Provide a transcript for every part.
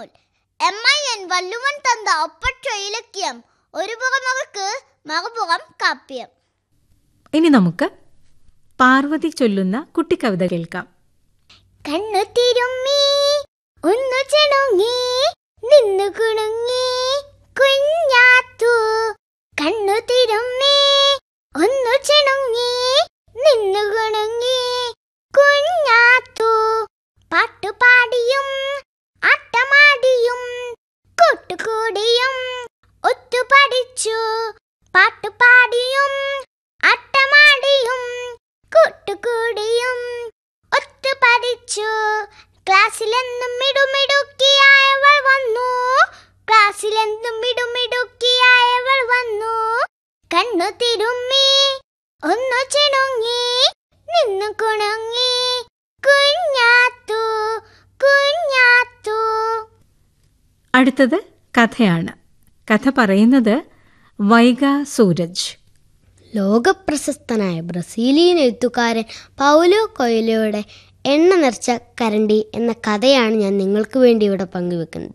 നൂൽ M I N Valluvan തந்த ഒപ്പറ്റ ഇലക്കിയം ഒരു പുറമകൾക്ക് മറുപുറം കാപ്യം ഇനി നമുക്ക് പാർവതി ചൊല്ലുന്ന കുട്ടിക്കവിത കേൾക്കാം കണ്ണു തിരുമ്മി ഒന്നു ചെണുങ്ങി നിന്നു കുണുങ്ങി കുഞ്ഞാത്തു കണ്ണു തിരുമ്മി ഒന്നു ചെണുങ്ങി നിന്നു കുണുങ്ങി കുഞ്ഞാത്തു പാട്ടുപാടിയും ആട്ടമാടിയും കൂട്ടുകൂടിയും ഒത്തു പഠിച്ചു പാട്ടുപാടിയും ആട്ടമാടിയും കൂട്ടുകൂടിയും ഒത്തു പഠിച്ചു ക്ലാസ്സിലെന്നും മിടുമിടുക്കിയായവൾ വന്നു ക്ലാസ്സിലെന്നും മിടുമിടുക്കിയായവൾ വന്നു കണ്ണു തിരുമ്മി ഒന്നു ചിണുങ്ങി നിന്നു കുണുങ്ങി കുഞ്ഞാത്തു കുഞ്ഞാത്തു അടുത്തത് കഥയാണ് കഥ പറയുന്നത് വൈഗ സൂരജ് ലോകപ്രശസ്തനായ ബ്രസീലിയൻ എഴുത്തുകാരൻ പൗലോ കൊയിലോയുടെ എണ്ണ നിറച്ച കരണ്ടി എന്ന കഥയാണ് ഞാൻ നിങ്ങൾക്ക് വേണ്ടി ഇവിടെ പങ്കുവെക്കുന്നത്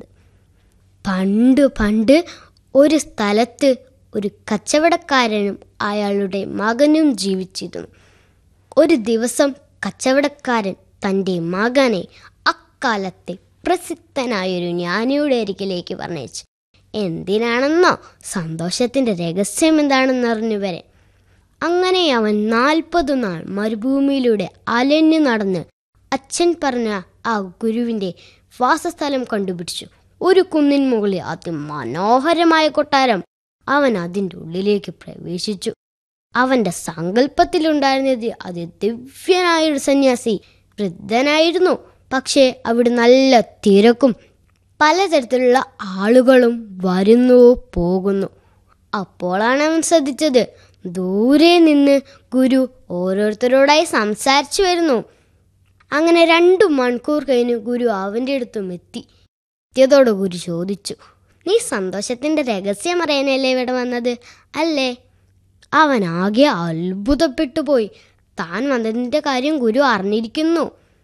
പണ്ട് പണ്ട് ഒരു സ്ഥലത്ത് ഒരു കച്ചവടക്കാരനും അയാളുടെ മകനും ജീവിച്ചിരുന്നു ഒരു ദിവസം കച്ചവടക്കാരൻ തൻ്റെ മകനെ അക്കാലത്തെ പ്രസിദ്ധനായൊരു ജ്ഞാനിയുടെ അരികിലേക്ക് പറഞ്ഞയച്ചു എന്തിനാണെന്നോ സന്തോഷത്തിൻ്റെ രഹസ്യം എന്താണെന്ന് അറിഞ്ഞു വരെ അങ്ങനെ അവൻ നാൽപ്പത് നാൾ മരുഭൂമിയിലൂടെ അലഞ്ഞു നടന്ന് അച്ഛൻ പറഞ്ഞ ആ ഗുരുവിൻ്റെ വാസസ്ഥലം കണ്ടുപിടിച്ചു ഒരു കുന്നിൻ മുകളിൽ അതിമനോഹരമായ കൊട്ടാരം അവൻ അതിൻ്റെ ഉള്ളിലേക്ക് പ്രവേശിച്ചു അവന്റെ സങ്കല്പത്തിലുണ്ടായിരുന്നത് അത് ദിവ്യനായൊരു സന്യാസി വൃദ്ധനായിരുന്നു പക്ഷേ അവിടെ നല്ല തിരക്കും പലതരത്തിലുള്ള ആളുകളും വരുന്നു പോകുന്നു അപ്പോഴാണ് അവൻ ശ്രദ്ധിച്ചത് ദൂരെ നിന്ന് ഗുരു ഓരോരുത്തരോടായി സംസാരിച്ചു വരുന്നു അങ്ങനെ രണ്ടു മണിക്കൂർ കഴിഞ്ഞ് ഗുരു അവൻ്റെ അടുത്തും എത്തി എത്തിയതോടെ ഗുരു ചോദിച്ചു നീ സന്തോഷത്തിന്റെ രഹസ്യം അറിയാനല്ലേ ഇവിടെ വന്നത് അല്ലേ അവൻ ആകെ അത്ഭുതപ്പെട്ടു പോയി താൻ വന്നതിൻ്റെ കാര്യം ഗുരു അറിഞ്ഞിരിക്കുന്നു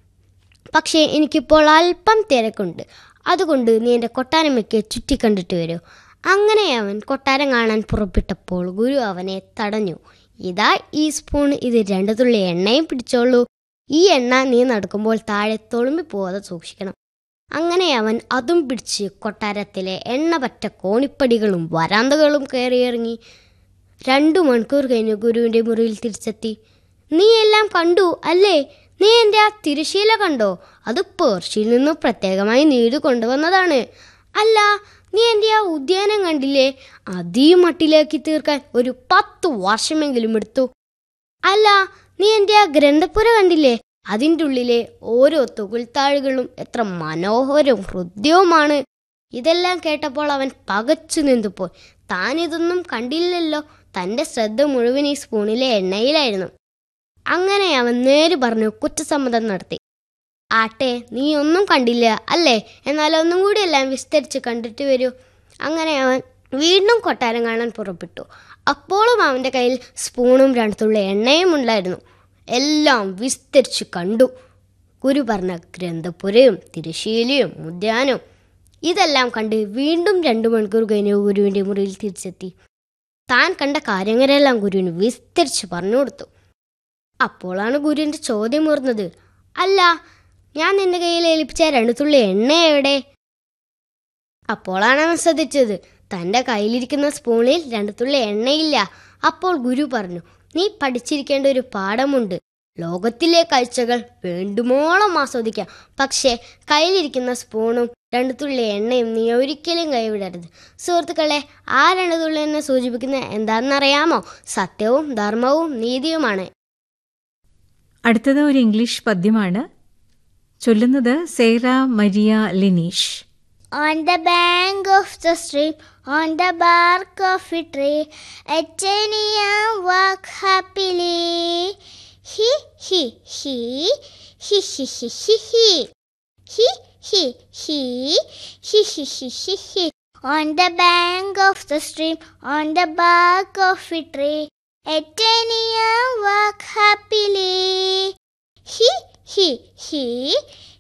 പക്ഷേ എനിക്കിപ്പോൾ അല്പം തിരക്കുണ്ട് അതുകൊണ്ട് നീ എൻ്റെ കൊട്ടാരമൊക്കെ ചുറ്റിക്കണ്ടിട്ട് വരൂ അങ്ങനെ അവൻ കൊട്ടാരം കാണാൻ പുറപ്പെട്ടപ്പോൾ ഗുരു അവനെ തടഞ്ഞു ഇതാ ഈ സ്പൂൺ ഇത് രണ്ടു തുള്ളി എണ്ണയും പിടിച്ചോളൂ ഈ എണ്ണ നീ നടക്കുമ്പോൾ താഴെ തൊളുമ്പി പോവാതെ സൂക്ഷിക്കണം അങ്ങനെ അവൻ അതും പിടിച്ച് കൊട്ടാരത്തിലെ എണ്ണ പറ്റ കോണിപ്പടികളും വരാന്തകളും കയറിയിറങ്ങി രണ്ടു മണിക്കൂർ കഴിഞ്ഞ് ഗുരുവിൻ്റെ മുറിയിൽ തിരിച്ചെത്തി നീ എല്ലാം കണ്ടു അല്ലേ നീ എൻ്റെ ആ തിരശീല കണ്ടോ അത് പേർഷ്യയിൽ നിന്ന് പ്രത്യേകമായി നീട് കൊണ്ടുവന്നതാണ് അല്ല നീ എൻ്റെ ആ ഉദ്യാനം കണ്ടില്ലേ അതീ മട്ടിലാക്കി തീർക്കാൻ ഒരു പത്ത് വർഷമെങ്കിലും എടുത്തു അല്ല നീ എൻ്റെ ആ ഗ്രന്ഥപ്പുര കണ്ടില്ലേ അതിൻ്റെ ഉള്ളിലെ ഓരോ തുകിൽത്താഴുകളും എത്ര മനോഹരവും ഹൃദ്യവുമാണ് ഇതെല്ലാം കേട്ടപ്പോൾ അവൻ പകച്ചു നിന്നുപോയി താൻ ഇതൊന്നും കണ്ടില്ലല്ലോ തൻ്റെ ശ്രദ്ധ മുഴുവൻ ഈ സ്പൂണിലെ എണ്ണയിലായിരുന്നു അങ്ങനെ അവൻ നേര് പറഞ്ഞു കുറ്റസമ്മതം നടത്തി ആട്ടെ നീ ഒന്നും കണ്ടില്ല അല്ലേ എന്നാൽ ഒന്നും കൂടി എല്ലാം വിസ്തരിച്ച് കണ്ടിട്ട് വരൂ അങ്ങനെ അവൻ വീണ്ടും കൊട്ടാരം കാണാൻ പുറപ്പെട്ടു അപ്പോഴും അവൻ്റെ കയ്യിൽ സ്പൂണും രണ്ട് തുള്ളി എണ്ണയും ഉണ്ടായിരുന്നു എല്ലാം വിസ്തരിച്ച് കണ്ടു ഗുരു പറഞ്ഞ ഗ്രന്ഥപുരയും തിരശീലയും ഉദ്യാനവും ഇതെല്ലാം കണ്ട് വീണ്ടും രണ്ടു മണിക്കൂർ കഴിഞ്ഞ് ഗുരുവിൻ്റെ മുറിയിൽ തിരിച്ചെത്തി താൻ കണ്ട കാര്യങ്ങളെല്ലാം ഗുരുവിന് വിസ്തരിച്ച് പറഞ്ഞു കൊടുത്തു അപ്പോഴാണ് ഗുരുവിൻ്റെ ചോദ്യം ഓർന്നത് അല്ല ഞാൻ നിന്റെ കയ്യിൽ ഏൽപ്പിച്ച രണ്ടു തുള്ളി എണ്ണ എവിടെ അപ്പോഴാണ് അവൻ ശ്രദ്ധിച്ചത് തൻ്റെ കയ്യിലിരിക്കുന്ന സ്പൂണിൽ രണ്ടു തുള്ളി എണ്ണയില്ല അപ്പോൾ ഗുരു പറഞ്ഞു നീ പഠിച്ചിരിക്കേണ്ട ഒരു പാഠമുണ്ട് ലോകത്തിലെ കാഴ്ചകൾ വേണ്ടുമോളം ആസ്വദിക്കാം പക്ഷേ കയ്യിലിരിക്കുന്ന സ്പൂണും രണ്ടു തുള്ളി എണ്ണയും നീ ഒരിക്കലും കൈവിടരുത് സുഹൃത്തുക്കളെ ആ രണ്ടു തുള്ളി എണ്ണ സൂചിപ്പിക്കുന്നത് എന്താണെന്നറിയാമോ സത്യവും ധർമ്മവും നീതിയുമാണ് അടുത്തത് ഒരു ഇംഗ്ലീഷ് പദ്യമാണ് ചൊല്ലുന്നത് Sera Maria Lineesh On the bank of the stream, on the bark of a tree, a genius walk happily. He, he, he, he, he, he, he, he. He, he, he, he, he, he, he, he. On the bank of the stream, on the bark of a tree, a genius walk happily. He, he, he,